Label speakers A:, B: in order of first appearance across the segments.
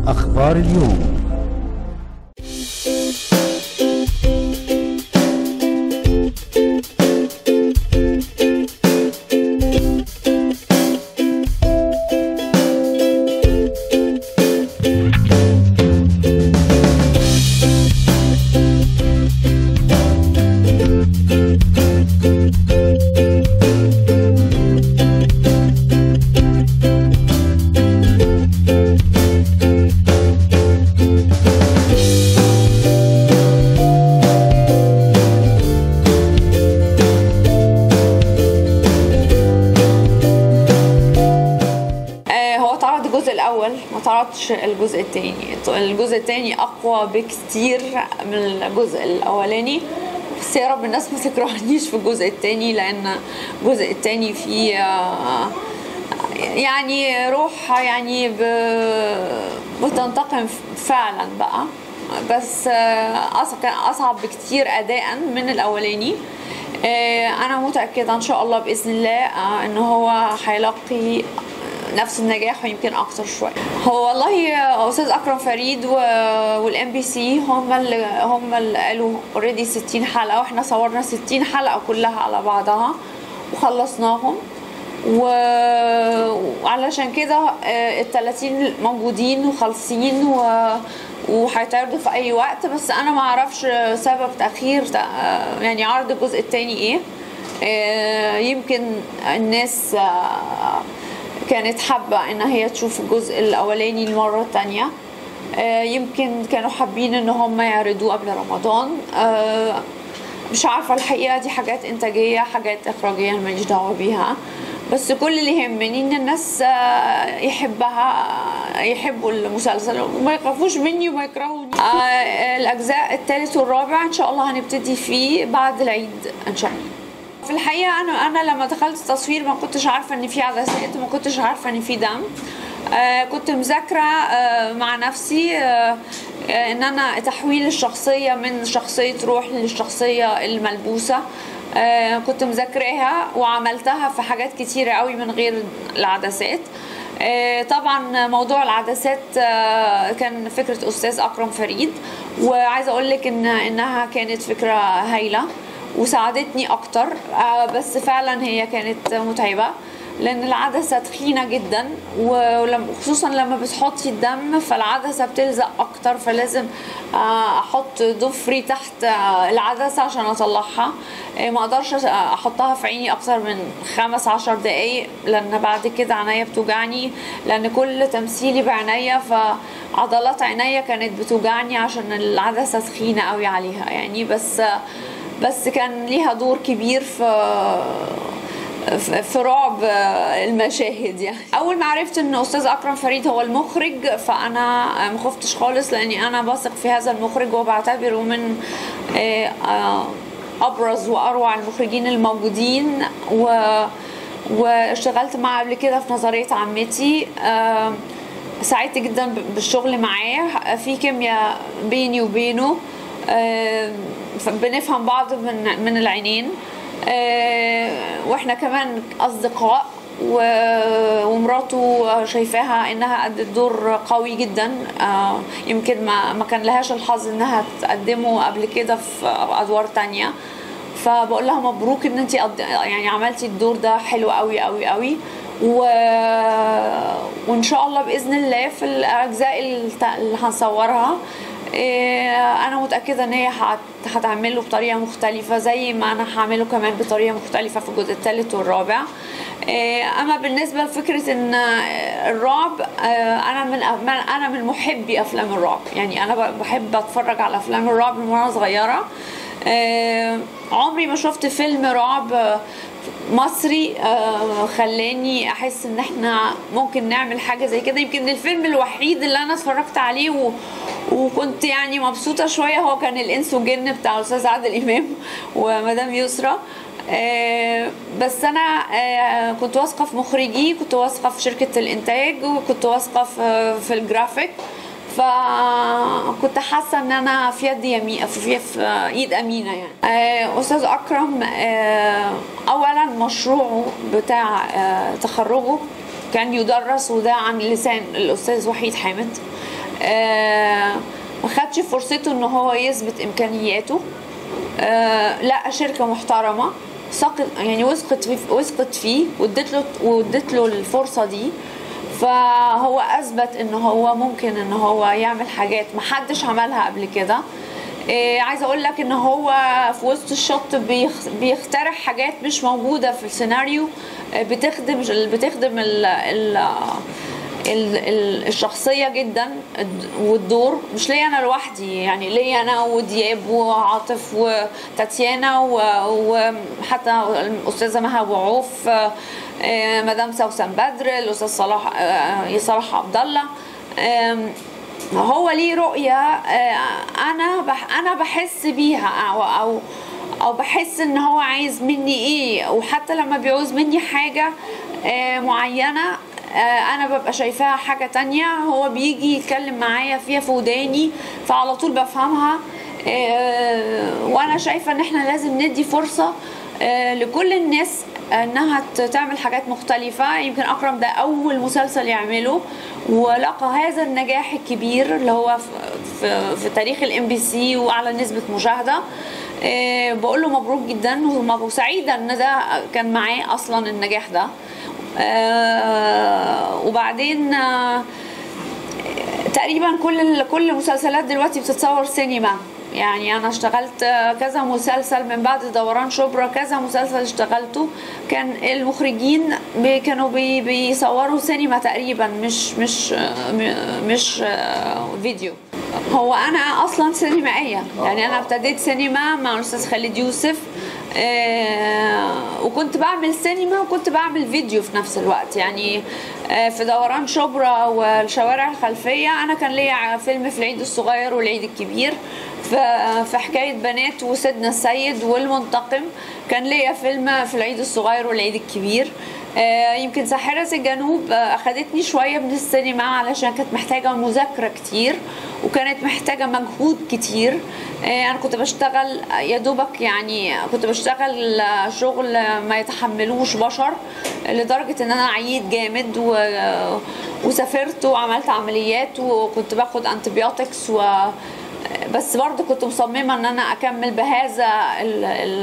A: أخبار اليوم
B: آه، هو اتعرض الجزء الاول ما اتعرضش الجزء الثاني الجزء الثاني اقوى بكتير من الجزء الاولاني بس يا رب الناس ما تكرهنيش في الجزء الثاني لان الجزء الثاني فيه آه، يعني روح يعني ب- بتنتقم فعلا بقى بس آه، أص- كان اصعب بكتير اداء من الاولاني آه، انا متاكده ان شاء الله باذن الله آه، ان هو هيلاقي نفس النجاح ويمكن اكتر شويه هو والله استاذ اكرم فريد والام بي سي هم اللي هم اللي قالوا اوريدي 60 حلقه واحنا صورنا 60 حلقه كلها على بعضها وخلصناهم و- وعلشان كده ال 30 موجودين وخالصين و... وهيتعرضوا في اي وقت بس انا ما اعرفش سبب تاخير تأ- يعني عرض الجزء الثاني ايه آه، يمكن الناس آه، كانت حابة ان هي تشوف الجزء الاولاني المرة التانية آه، يمكن كانوا حابين ان هم يعرضوه قبل رمضان آه، مش عارفة الحقيقة دي حاجات انتاجية حاجات اخراجية أنا ماليش دعوة بيها بس كل اللي يهمني ان الناس آه، يحبها آه، يحبوا المسلسل وما يخافوش مني وما يكرهوني آه، الاجزاء الثالث والرابع ان شاء الله هنبتدي فيه بعد العيد ان شاء الله في الحقيقه انا انا لما دخلت التصوير ما كنتش عارفه ان في عدسات ما كنتش عارفه ان في دم آه كنت مذاكره آه مع نفسي آه آه ان انا تحويل الشخصيه من شخصيه روح للشخصيه الملبوسه آه كنت مذاكراها وعملتها في حاجات كتيره قوي من غير العدسات آه، طبعا موضوع العدسات آه، كان فكره استاذ اكرم فريد وعايزه اقول لك ان انها كانت فكره هايله وساعدتني اكتر آه، بس فعلا هي كانت متعبه لان العدسه تخينه جدا ولم- وخصوصا لما بتحطي الدم فالعدسه بتلزق اكتر فلازم آه، احط ضفري تحت آه، العدسه عشان اطلعها آه، ما اقدرش احطها في عيني اكتر من خمس عشر دقايق لان بعد كده عينيا بتوجعني لان كل تمثيلي بعينيا فعضلات عينيا كانت بتوجعني عشان العدسه تخينه قوي عليها يعني بس بس كان ليها دور كبير في في في رعب المشاهد يعني اول ما عرفت ان استاذ اكرم فريد هو المخرج فانا ما خفتش خالص لاني انا بثق في هذا المخرج وبعتبره من آه، آه، ابرز واروع المخرجين الموجودين و واشتغلت معاه قبل كده في نظريه عمتي آه، سعدت جدا ب- بالشغل معاه في كيمياء بيني وبينه آه، بنفهم بعض من من العينين آه، واحنا كمان اصدقاء و- ومراته شايفاها انها ادت دور قوي جدا آه، يمكن ما ما كان لهاش الحظ انها تقدمه قبل كده في ادوار تانية فبقول لها مبروك ان انت يعني عملتي الدور ده حلو قوي قوي قوي و... وان شاء الله باذن الله في الاجزاء الت- اللي هنصورها إيه، انا متاكده ان هي هت- هتعمله بطريقه مختلفه زي ما انا هعمله كمان بطريقه مختلفه في الجزء الثالث والرابع إيه، اما بالنسبه لفكره ان الرعب آه، انا من من- انا من محبي افلام الرعب يعني انا ب- بحب اتفرج على افلام الرعب من وانا صغيره آه، عمري ما شفت فيلم رعب آه، مصري آه، خلاني احس ان احنا ممكن نعمل حاجه زي كده يمكن الفيلم الوحيد اللي انا اتفرجت عليه و... وكنت يعني مبسوطه شويه هو كان الانس والجن بتاع الاستاذ عادل امام ومدام يسرا آه، بس انا آه، كنت واثقه في مخرجي كنت واثقه في شركه الانتاج وكنت واثقه في في الجرافيك فكنت حاسه ان انا في يد يمين في, في ايد امينه يعني آه، استاذ اكرم آه، اولا مشروعه بتاع آه، تخرجه كان يدرس وده عن لسان الاستاذ وحيد حامد آه، ما خدش فرصته ان هو يثبت امكانياته آه، لقى شركه محترمه سقط يعني وثقت فيه وثقت فيه وادت له وادت له الفرصه دي فهو اثبت ان هو ممكن ان هو يعمل حاجات محدش عملها قبل كده إيه عايزه اقول لك ان هو في وسط الشط بيخ- بيخترع حاجات مش موجوده في السيناريو آه، بتخدم بتخدم ال ال ال- ال- الشخصية جدا الد- والدور مش ليا أنا لوحدي يعني ليا أنا ودياب وعاطف وتاتيانا و- وحتى الأستاذة مها أبو عوف آه، آه، مدام سوسن بدر الأستاذ صلاح آه، صلاح عبد الله آم، هو ليه رؤية آه، أنا بح أنا بحس بيها أو أو أو بحس إن هو عايز مني إيه وحتى لما بيعوز مني حاجة آه، معينة آه، انا ببقى شايفاها حاجة تانية هو بيجي يتكلم معايا فيها في وداني فعلى طول بفهمها آه، وانا شايفة ان احنا لازم ندي فرصة آه، لكل الناس انها ت- تعمل حاجات مختلفة يمكن اكرم ده اول مسلسل يعمله ولقى هذا النجاح الكبير اللي هو في, في, في تاريخ الام بي سي واعلى نسبة مشاهدة آه، بقول له مبروك جدا وسعيدة ان ده كان معاه اصلا النجاح ده آه، وبعدين آه، تقريبا كل ال- كل المسلسلات دلوقتي بتتصور سينما يعني انا اشتغلت آه، كذا مسلسل من بعد دوران شبرا كذا مسلسل اشتغلته كان المخرجين بي- كانوا بي بيصوروا سينما تقريبا مش مش آه، م- مش آه، فيديو هو انا اصلا سينمائيه يعني انا ابتديت سينما مع الاستاذ خالد يوسف آه، وكنت بعمل سينما وكنت بعمل فيديو في نفس الوقت يعني آه، في دوران شبرا والشوارع الخلفية أنا كان ليا فيلم في العيد الصغير والعيد الكبير في في حكاية بنات وسيدنا السيد والمنتقم كان ليا فيلم في العيد الصغير والعيد الكبير آه، يمكن ساحرة الجنوب آه، أخدتني شوية من السينما علشان كانت محتاجة مذاكرة كتير وكانت محتاجة مجهود كتير آه، أنا كنت بشتغل يا دوبك يعني كنت بشتغل آه، شغل ما يتحملوش بشر لدرجة إن أنا عييت جامد و... وسافرت وعملت عمليات وكنت باخد انتبيوتكس و بس برضه كنت مصممة إن أنا أكمل بهذا ال... ال...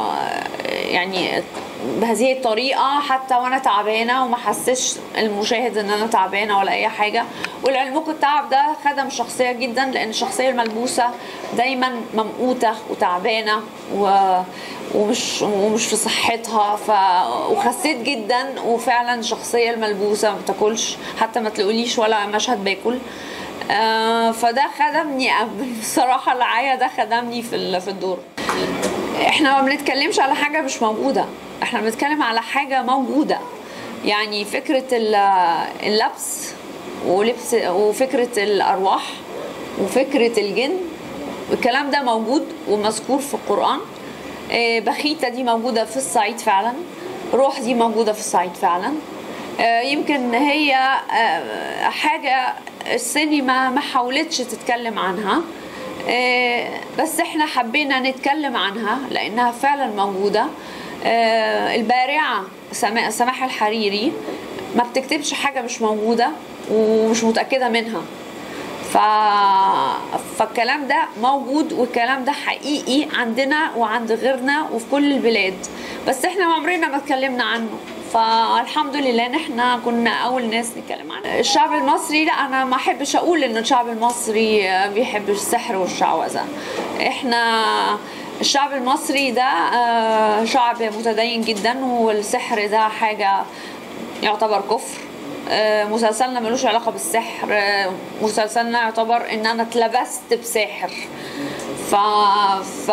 B: يعني بهذه الطريقة حتى وأنا تعبانة وما حسش المشاهد إن أنا تعبانة ولا أي حاجة ولعلمكم التعب ده خدم الشخصية جدا لأن الشخصية الملبوسة دايما ممقوتة وتعبانة و... ومش ومش في صحتها ف... وخسيت جدا وفعلا الشخصية الملبوسة ما بتاكلش حتى ما تلاقوليش ولا مشهد باكل آه، فده خدمني بصراحة العيا ده خدمني في ال- في الدور احنا ما بنتكلمش على حاجة مش موجودة احنا بنتكلم على حاجة موجودة يعني فكرة ال- اللبس ولبس وفكرة الأرواح وفكرة الجن الكلام ده موجود ومذكور في القرآن آه، بخيتة دي موجودة في الصعيد فعلا روح دي موجودة في الصعيد فعلا آه، يمكن هي آه، حاجة السينما ما حاولتش تتكلم عنها آه، بس احنا حبينا نتكلم عنها لانها فعلا موجودة آه، البارعة سما- سماح الحريري ما بتكتبش حاجة مش موجودة ومش متأكدة منها ف... فالكلام ده موجود والكلام ده حقيقي عندنا وعند غيرنا وفي كل البلاد بس احنا عمرنا ما اتكلمنا عنه فالحمد لله ان احنا كنا اول ناس نتكلم عنه الشعب المصري لا انا ما احبش اقول ان الشعب المصري بيحب السحر والشعوذه احنا الشعب المصري ده آه، شعب متدين جدا والسحر ده حاجه يعتبر كفر آه، مسلسلنا ملوش علاقة بالسحر آه، مسلسلنا يعتبر ان انا اتلبست بساحر ف ف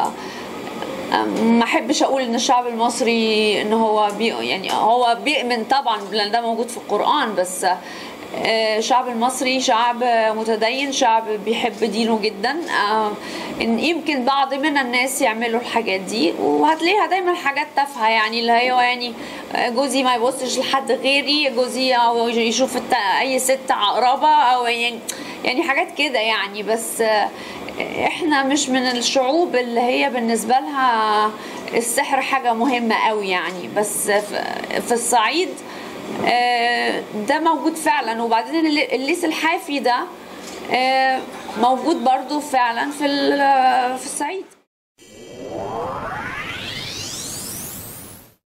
B: ما احبش اقول ان الشعب المصري ان هو بي يعني هو بيؤمن طبعا لان ده موجود في القران بس آه، الشعب المصري شعب متدين شعب بيحب دينه جدا آه، ان يمكن بعض من الناس يعملوا الحاجات دي وهتلاقيها دايما حاجات تافهه يعني اللي هي يعني آه، جوزي ما يبصش لحد غيري جوزي او يشوف الت- اي ست عقربه او يعني يعني حاجات كده يعني بس آه، احنا مش من الشعوب اللي هي بالنسبه لها السحر حاجه مهمه قوي يعني بس في- في الصعيد آه، ده موجود فعلا وبعدين الل- الليس الحافي ده آه، موجود برضو فعلا في ال- في الصعيد